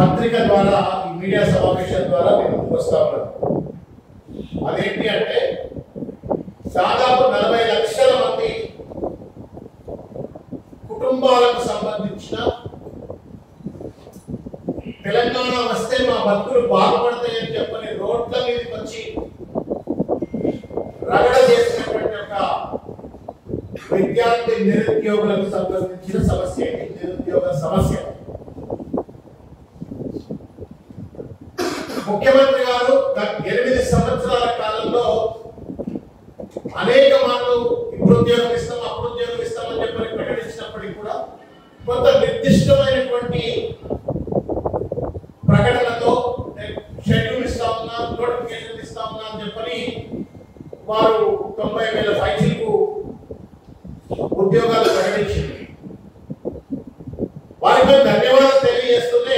పత్రిక ద్వారా ఈ మీడియా సమావేశం ద్వారా నేను ముందుకు వస్తా ఉన్నాను అదేంటి అంటే దాదాపు నలభై లక్షల మంది కుటుంబాలకు సంబంధించిన తెలంగాణ వస్తే మా భక్తులు బాగుపడతాయని చెప్పని రోడ్ల మీదకి వచ్చి రగడ చేసినటువంటి ఒక విద్యార్థి నిరుద్యోగులకు సంబంధించిన సమస్య ఇది నిరుద్యోగ సమస్య ముఖ్యమంత్రి గారు గత ఎనిమిది సంవత్సరాల కాలంలో అనేక మార్లు ఇప్పుడు ఉద్యోగం ఇస్తాం అప్పుడు ఉద్యోగం ఇస్తామని చెప్పని ప్రకటించినప్పటికీ కూడా కొంత నిర్దిష్టమైనటువంటి ప్రకటనతో షెడ్యూల్ ఇస్తా ఉన్నా నోటిఫికేషన్ ఇస్తా ఉన్నా అని చెప్పని వారు తొంభై వేల ఫైల్కు ఉద్యోగాలు ప్రకటించింది వారికి ధన్యవాదాలు తెలియజేస్తూనే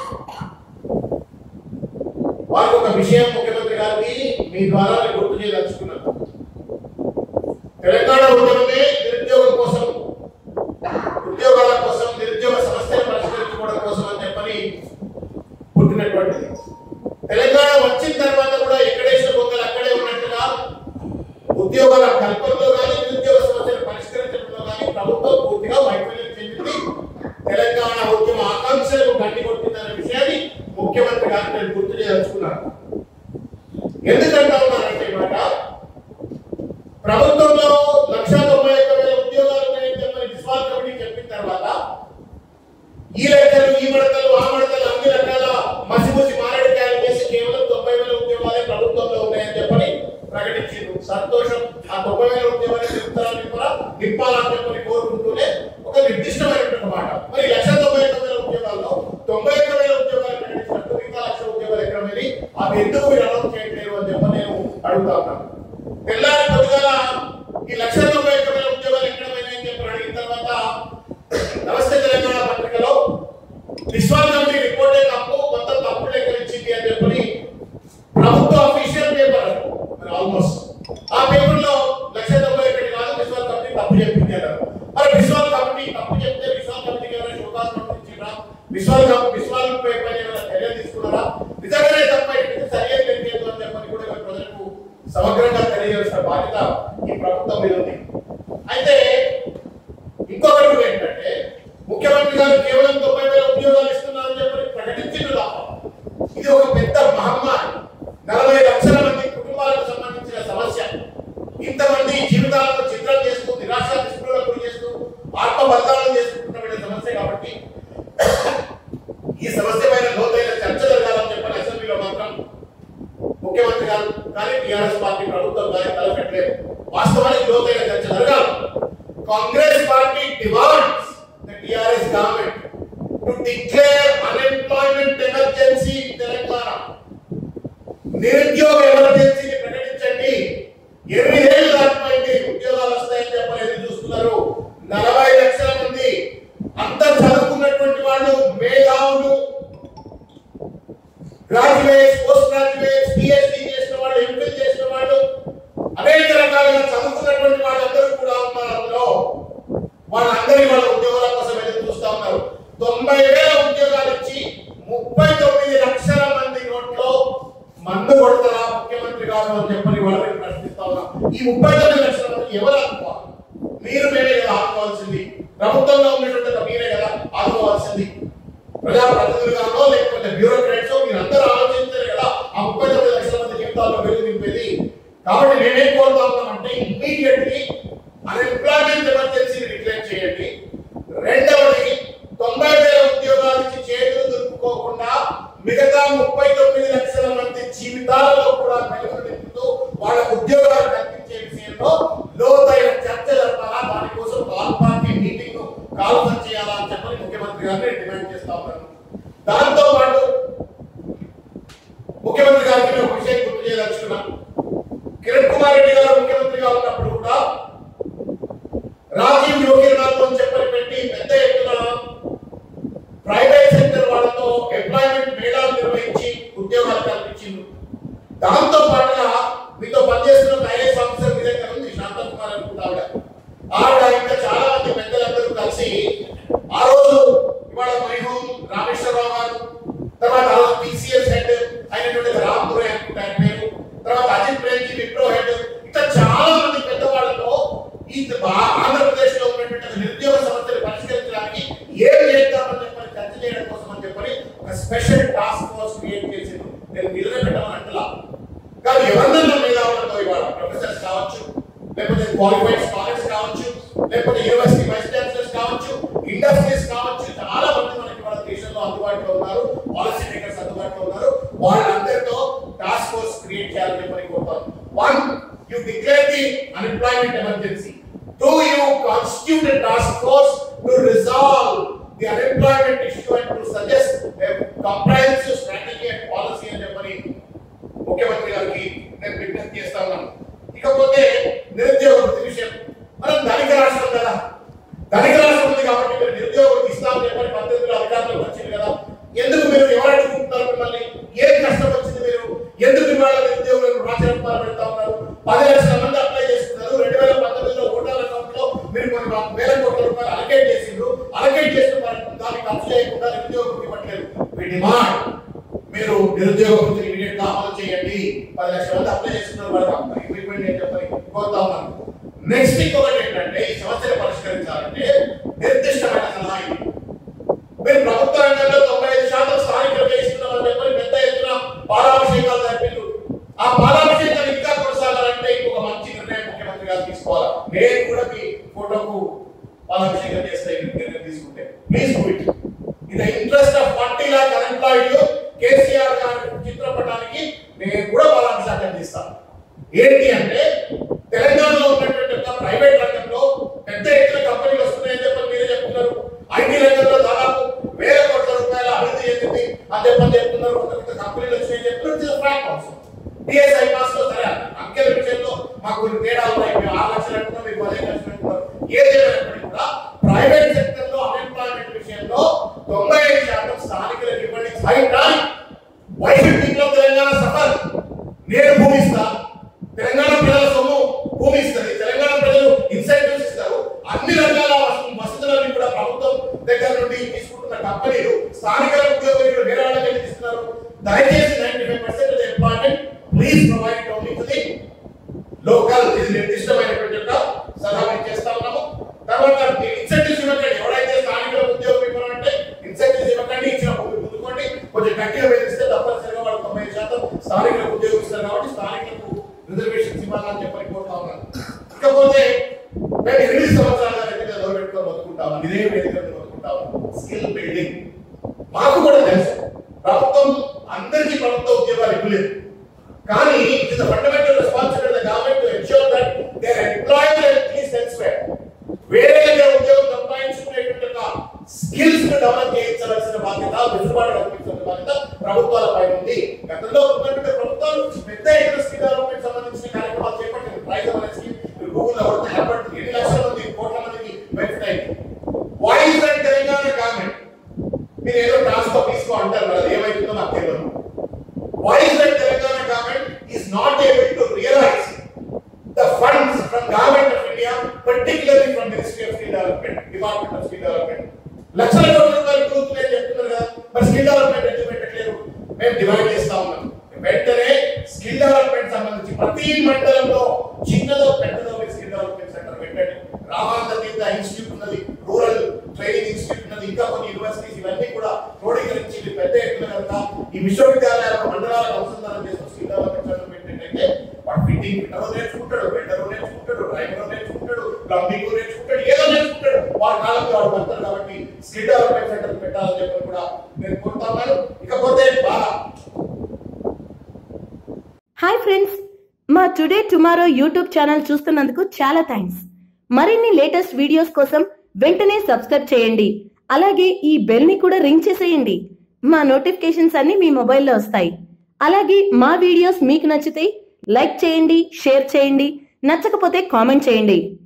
వారికి ఒక విషయం ముఖ్యమంత్రి గారికి మీ ద్వారా నేను గుర్తు చేయదలుచుకున్నాను తెలంగాణ ఉద్యమమే నిరుద్యోగం కోసం ఉద్యోగాల కోసం నిరుద్యోగ సమస్యలు పరిష్కరించుకోవడం కోసం అని చెప్పని పుట్టినటువంటిది తెలంగాణ వచ్చిన తర్వాత కూడా ఎక్కడేసిన బొక్కలు అక్కడే ఉన్నట్టుగా ఉద్యోగాల కల్పనలో కానీ నిరుద్యోగ సమస్యలు పరిష్కరించడంలో కానీ ప్రభుత్వం పూర్తిగా వైఫల్యం చెందింది తెలంగాణ ఉద్యమ ఆకాంక్షలకు గండి కొట్టిందనే విషయాన్ని ముఖ్యమంత్రి గారు నేను గుర్తు చేయదలుచుకున్నాను ఎందుకంటా ఉన్నారంటే ఈ మాట ప్రభుత్వంలో లక్ష తొంభై ఒక్క వేల ఉద్యోగాలు ఉన్నాయని చెప్పని విశ్వాస కమిటీ చెప్పిన తర్వాత ఈ లెక్కలు ఈ మడతలు ఆ మడతలు అన్ని రకాల మసిమూసి మారేడుకాయలు చేసి కేవలం తొంభై వేల ఉద్యోగాలే ప్రభుత్వంలో ఉన్నాయని చెప్పని ప్రకటించారు సంతోషం ఆ తొంభై వేల ఉద్యోగాలు నింపుతారని కూడా నింపాలని చెప్పని కోరుకుంటూనే ఒక నిర్దిష్టమైనటువంటి మాట మరి లక్ష తొంభై ఒక్క వేల ఉద్యోగాల్లో తొంభై ఒక్క వేల ఉద్యోగాలు ప్రకటించినట్టు మిగతా లక్ష ఉద్యోగాలు ఎక్కడ వెళ్ళి అవి ఎందుకు మీరు అనౌన్స్ చేయట్లేరు అని చెప్పని నేను అడుగుతా ఉన్నాను తెల్లారి పొద్దుగాల ఈ లక్ష తొంభై ఒక్క వేల ఉద్యోగాలు ఎక్కడ పోయినాయని చెప్పి అడిగిన తర్వాత నమస్తే తెలంగాణ పత్రికలో విశ్వాస కమిటీ రిపోర్టే తప్పు మొత్తం తప్పు లెక్కలు ఇచ్చింది అని చెప్పని ప్రభుత్వ అఫీషియల్ పేపర్ ఆల్మోస్ట్ ఆ పేపర్ లో లక్ష తొంభై ఒకటి కాదు విశ్వాస కమిటీ తప్పు చెప్పింది అన్నారు మరి విశ్వాస కమిటీ తప్పు చెప్తే విశ్వాస కమిటీకి ఏమైనా శుభాస్ పంపించారా విశ్వాస విశ్వాస పేపర్ ఏమైనా చర్యలు తీసుకున్నారా నిజంగానే తప్ప అయితే సరైన లేదు అని చెప్పని కూడా ఇక్కడ ప్రజలకు సమగ్రంగా తెలియజేసిన బాధ్యత ఈ ప్రభుత్వం మీద ఉంది అయితే ఇంకొకటి కూడా ఏంటంటే ముఖ్యమంత్రి గారు కేవలం తొంభై వేల ఉద్యోగాలు ఇస్తున్నారని చెప్పి ప్రకటించింది తప్ప ఇది ఒక పెద్ద మహమ్మారి నలభై లక్షల మంది కుటుంబాలకు సంబంధించిన సమస్య ఇంతమంది జీవితాలను చిత్రం చేస్తూ నిరాశ నిస్పృహలకు గురి చేస్తూ ఆత్మబలిదానం చేసుకుంటున్న సమస్య కాబట్టి ఈ సమస్య పైన లోతైన చర్చ జరగాలని చెప్పని అసెంబ్లీలో మాత్రం ముఖ్యమంత్రి గారు కానీ టీఆర్ఎస్ పార్టీ ప్రభుత్వం కానీ తలపెట్టలేదు వాస్తవానికి లోతైన చర్చ జరగాలి Congress party demands the TRS government to declare unemployment emergency in Telangana నిరుద్యోగ ఎమర్జెన్సీని ప్రకటించండి ఎనిమిదేళ్ళు దాటిపోయింది ఉద్యోగాలు వస్తాయని చెప్పని ఎదురు చూస్తున్నారు నలభై లక్షల మంది అంత చదువుకున్నటువంటి వాళ్ళు మేధావులు గ్రాడ్యుయేట్స్ పోస్ట్ గ్రాడ్యుయేట్స్ పిహెచ్డి చేసిన వాళ్ళు ఎంఫిల్ చేసిన వాళ్ళు అనేక రకాలుగా చదువుకున్నటువంటి వాళ్ళందరూ కూడా ఉన్నారు అందులో వాళ్ళందరి వాళ్ళ ఉద్యోగాల కోసం ఎదురు చూస్తా ఉన్నారు తొంభై వేల ఉద్యోగాలు ఇచ్చి ముప్పై తొమ్మిది లక్షల మంది నోట్లో మందు కొడతారా ముఖ్యమంత్రి గారు అని చెప్పని వాళ్ళని ప్రశ్నిస్తా ఉన్నాం ఈ ముప్పై తొమ్మిది లక్షల మంది ఎవరు ఆదుకోవాలి మీరు మేమే కదా ఆదుకోవాల్సింది ప్రభుత్వంలో ఉన్నటువంటి మీరే కదా ఆదుకోవాల్సింది ప్రజాప్రతినిధులుగానో లేకపోతే బ్యూరోక్రాట్స్ మీరు అందరూ ఆలోచించారు కదా ఆ ముప్పై తొమ్మిది లక్షల మంది జీవితాల్లో వెలుగు నింపేది కాబట్టి నేనేం కోరుతా ఉన్నామంటే ఇమ్మీడియట్లీ అన్ఎంప్లాయ్మెంట్ ఎమర్జెన్సీని డిక్లేర్ చేయండి రెండవది తొంభై వేల ఉద్యోగాలకి చేతులు దులుపుకోకుండా మిగతా ముప్పై తొమ్మిది లక్షల మంది జీవితాలలో కూడా వెలుగులు నింపుతూ వాళ్ళ ఉద్యోగాలు కల్పించే విషయంలో లోతైన చర్చ జరపాలా దానికోసం ఆల్ పార్టీ మీటింగ్ కాల్ఫర్ చేయాలా అని చెప్పని ముఖ్యమంత్రి గారిని డిమాండ్ చేస్తా ఉన్నాను దాంతో పాటు ముఖ్యమంత్రి గారికి నేను ఒక విషయం గుర్తు చేయదలుచుకున్నాను కిరణ్ కుమార్ రెడ్డి గారు ముఖ్యమంత్రిగా ఉన్నప్పుడు కూడా రాజీవ్ యోగినాథ్ అని చెప్పని పెట్టి పెద్ద ఎత్తున ప్రైవేట్ సెక్టర్ వాళ్ళతో ఎంప్లాయ్మెంట్ మేళాలు నిర్వహించి ఉద్యోగాలు కల్పించింది దాంతో పాటుగా మీతో పనిచేస్తున్న ఐఏఎస్ ఆఫీసర్ మీ దగ్గర ఉంది శాంత కుమార్ అనుకుంటా ఆవిడ ఆవిడ ఇంకా చాలా మంది పెద్దలందరూ కలిసి ఆ రోజు ఇవాళ మైహూం రామేశ్వరరావు గారు ఇండస్ట్రీస్ కావచ్చు చాలా మంది మనకి మన దేశంలో అందుబాటులో ఉన్నారు పాలసీ మేకర్స్ అందుబాటులో ఉన్నారు వాళ్ళందరితో టాస్క్ ఫోర్స్ క్రియేట్ చేయాలని చెప్పని కోరుతాను want you declare the unemployment emergency to you constitute a task force to resolve the unemployment issue and to suggest a comprehensive strategy and policy అని చెప్పని ముఖ్యమంత్రి గారికి నేను విజ్ఞప్తి చేస్తా ఉన్నాను ఇకపోతే నిరుద్యోగ వృత్తి విషయం మనం ధనిక రాష్ట్రం కదా ధనిక రాష్ట్రం ఉంది కాబట్టి మీరు నిరుద్యోగ వృత్తి ఇస్తామని చెప్పని పద్ధతిలో అధికారులకు వచ్చింది కదా ఎందుకు మీరు ఎవరు అడుగుకుంటున్నారు మిమ్మల్ని ఏం కష్టం వచ్చింది మీరు ఎందుకు ఇవాళ నిరుద్యోగులను రాజరత్నాలు పెడతా ఉన్నారు పది లక్షల మంది అప్లై చేస్తున్నారు రెండు వేల పంతొమ్మిదిలో ఓటర్ అకౌంట్ లో మీరు కొన్ని వేల కోట్ల రూపాయలు అలకేట్ చేసిండ్రు అలకేట్ చేసిన వారికి దాన్ని ఖర్చు చేయకుండా నిరుద్యోగ వృత్తి ఇవ్వట్లేదు మీ డిమాండ్ మీరు నిరుద్యోగ వృత్తిని ఇమీడియట్ గా అమలు చేయండి పది లక్షల మంది అప్లై చేస్తున్నారు వాళ్ళకి ఎక్విప్మెంట్ అని చెప్పని కోరుతా ఉన్నాను నెక్స్ట్ ఇంకొకటి ఏంటంటే ఈ సమస్యను పరిష్కరించాలంటే నిర్దిష్టమైన సలహా ఇది మీరు ప్రభుత్వ రంగంలో తొంభై ఐదు శాతం స్థానికులు ఇస్తున్నామని చెప్పని పెద్ద ఎత్తున పాలాభిషేకాలు జరిపిండు ఆ పాలాభిషేకాలు ఇంకా కొనసాగాలంటే ఇంకొక మంచి నిర్ణయం ముఖ్యమంత్రి గారు తీసుకోవాలి నేను కూడా మీ ఫోటోకు పాలాభిషేకం చేస్తే ఈ నిర్ణయం తీసుకుంటే please do it in interest of forty lakh unemployed KCR గారి చిత్రపటానికి నేను కూడా పాలాభిషేకం చేస్తాను ఏంటి అంటే తెలంగాణలో ఉన్నటువంటి ఒక ప్రైవేట్ రంగంలో పెద్ద ఎత్తున కంపెనీలు వస్తున్నాయని చెప్పని మీరే చెప్తున్నారు ఐటీ రంగంలో దాదాపు వేల కోట్ల రూపాయల అభివృద్ధి చెందింది అని చెప్పని చెప్తున్నారు కొత్త కొత్త కంపెనీలు వచ్చినాయని చెప్తున్నారు ఫ్రాంక్ అవసరం డిఎస్ఐ పాస్ లో సరే అంకెల విషయంలో మాకు కొన్ని తేడాలు ఉన్నాయి మేము ఆరు లక్షలు అంటున్నాం మీరు పదిహేను లక్షలు అంటున్నారు ఏది ఏమైనప్పటికీ కూడా ప్రైవేట్ సెక్టర్ లో అన్ఎంప్లాయ్మెంట్ విషయంలో తొంభై ఐదు శాతం స్థానికులకు ఇవ్వండి high time why should people of Telangana suffer నేను భూమి ఇస్తా తెలంగాణ ప్రజల సొమ్ము భూమి ఇస్తుంది తెలంగాణ ప్రజలు ఇన్సెంటివ్స్ ఇస్తారు అన్ని రంగాల వస- వసతులన్నీ కూడా ప్రభుత్వం దగ్గర నుండి తీసుకుంటున్న కంపెనీలు స్థానిక ఉద్యోగులు వేరే వాళ్ళకి ఎందుకు ఇస్తున్నారు దయచేసి ninety five percent employment please provide only to the local ఇది నిర్దిష్టమైనటువంటి యొక్క సలహా మేము చేస్తా ఉన్నాము తర్వాత ఇన్సెంటివ్స్ ఇవ్వకండి ఎవరైతే స్థానిక ఉద్యోగం ఇవ్వాలంటే ఇన్సెంటివ్స్ ఇవ్వకండి ఇచ్చిన ముందు ముందుకోండి కొంచెం గట్టిగా వేధిస్తే తప్పనిసరిగా వాళ్ళు తొంభై ఐదు శాతం స్థానికులకు ఉద్యోగం ఇస్తారు కాబట్టి స్థానికులకు రిజర్వేషన్స్ ఇవ్వాలని చెప్పని కోరుతా ఉన్నాను ఇకపోతే మేము ఎనిమిది సంవత్సరాలుగా రెడ్డిగా పెట్టుకొని బతుకుంటాము ఇదే వేదిక మీద బతుకుంటాము స్కిల్ బిల్డింగ్ మాకు కూడా తెలుసు ప్రభుత్వం అందరికీ ప్రభుత్వ ఉద్యోగాలు ఇవ్వలేదు కానీ it is fundamental responsibility the government to ensure that there employees at least elsewhere వేరే దగ్గర ఉద్యోగం సంపాదించుకునేటువంటి ఒక స్కిల్స్ ను డెవలప్ చేయించవలసిన బాధ్యత వెసులుబాటు కల్పించాల్సిన బాధ్యత ప్రభుత్వాల పై ఉంది గతంలో ఉన్నటువంటి ప్రభుత్వాలు పెద్ద ఎత్తున స్కిల్ డెవలప్మెంట్ సంబంధించిన కార్యక్రమాలు చేపట్టింది ప్రైజ్ అనే స్కీమ్ గూగుల్ లో కొడితే ఏర్పడుతుంది ఎన్ని లక్షల మంది కోట్ల మందికి బెనిఫిట్ అయింది వాయిస్ అండ్ తెలంగాణ గవర్నమెంట్ మీరు ఏదో టాస్క్ తీసుకో అంటారు మరి అది ఏమైతుందో నాకు తెలియదు Why is that Telangana government is not able to realize the funds from government of India, particularly from Ministry of Skill Development, Department of Skill Development. లక్షల కోట్ల రూపాయలు కూరుతున్నాయని చెప్తున్నారు కదా మరి స్కిల్ డెవలప్మెంట్ ఎందుకు పెట్టట్లేదు మేము డిమాండ్ చేస్తా ఉన్నాం వెంటనే స్కిల్ డెవలప్మెంట్ సంబంధించి ప్రతి మండలంలో చిన్నదో పెద్దదో మీరు స్కిల్ డెవలప్మెంట్ సెంటర్ పెట్టండి రామానంద తీర్థ ఇన్స్టిట్యూట్ ఉన్నది రూరల్ ట్రైనింగ్ ఇన్స్టిట్యూట్ ఉన్నది ఇంకా కొన్ని యూనివర్సిటీస్ ఇవన్నీ కూడా క్రోడీకరించి ఇవి పెద్ద ఎత్తున కనుక ఈ విశ్వవిద్యాలయాల మండలాలకు అనుసంధానం చేసిన స్కిల్ డెవలప్మెంట్ సెంటర్ పెట్టినట్టయితే వాడు ఫిట్టింగ్ ఫిట్టరో నేర్చుకుంటాడు వెండరో నేర్చుకుంటాడు డ్రైవరో నేర్చుకుంటాడు ప్లంబింగ్ నేర్చుకుంటాడు ఏదో నేర్చుకుంటాడు వాడి కాలంలో వాడు పడతాడు కాబట్టి స్కిల్ డెవలప్మెంట్ సెంటర్ పెట్టాలని చెప్పి కూడా నేను కోరుతా ఉన్నాను ఇకపోతే బాగా హాయ్ ఫ్రెండ్స్ మా టుడే టుమారో యూట్యూబ్ ఛానల్ చూస్తున్నందుకు చాలా థ్యాంక్స్ మరిన్ని లేటెస్ట్ వీడియోస్ కోసం వెంటనే సబ్స్క్రైబ్ చేయండి అలాగే ఈ బెల్ ని కూడా రింగ్ చేసేయండి మా నోటిఫికేషన్స్ అన్ని మీ మొబైల్లో వస్తాయి అలాగే మా వీడియోస్ మీకు నచ్చితే లైక్ చేయండి షేర్ చేయండి నచ్చకపోతే కామెంట్ చేయండి